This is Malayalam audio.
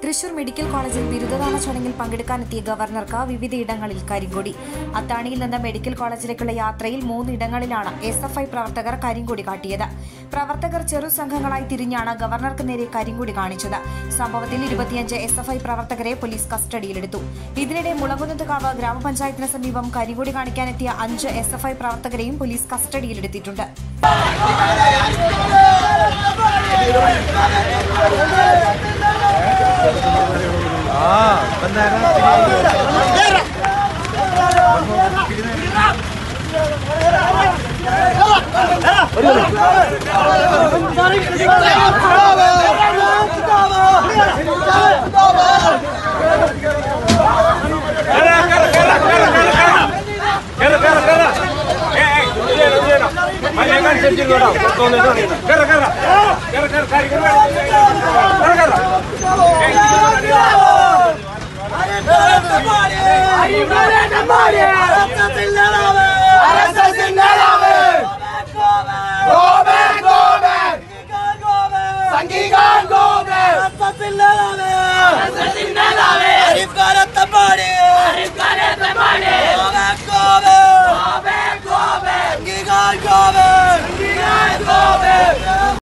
തൃശൂർ മെഡിക്കൽ കോളേജിൽ ബിരുദദാന ചടങ്ങിൽ പങ്കെടുക്കാനെത്തിയ ഗവർണർക്ക് വിവിധയിടങ്ങളിൽ കരിങ്കൊടി അത്താണിയിൽ നിന്ന് മെഡിക്കൽ കോളേജിലേക്കുള്ള യാത്രയിൽ മൂന്നിടങ്ങളിലാണ് എസ് എഫ് ഐ പ്രവർത്തകർ കരിങ്കൊടി കാട്ടിയത് പ്രവർത്തകർ ചെറു സംഘങ്ങളായി തിരിഞ്ഞാണ് ഗവർണർക്ക് നേരെ കരിങ്കൊടി കാണിച്ചത് സംഭവത്തിൽ ഇരുപത്തിയഞ്ച് എസ് എഫ് ഐ പ്രവർത്തകരെ പോലീസ് കസ്റ്റഡിയിലെടുത്തു ഇതിനിടെ മുളകുന്നത്തുകാവ് ഗ്രാമപഞ്ചായത്തിന് സമീപം കരിങ്കൊടി കാണിക്കാനെത്തിയ അഞ്ച് എസ് എഫ് ഐ പ്രവർത്തകരെയും പോലീസ് കസ്റ്റഡിയിലെടുത്തിട്ടുണ്ട് സംഘീകാൻ ഗോപൻ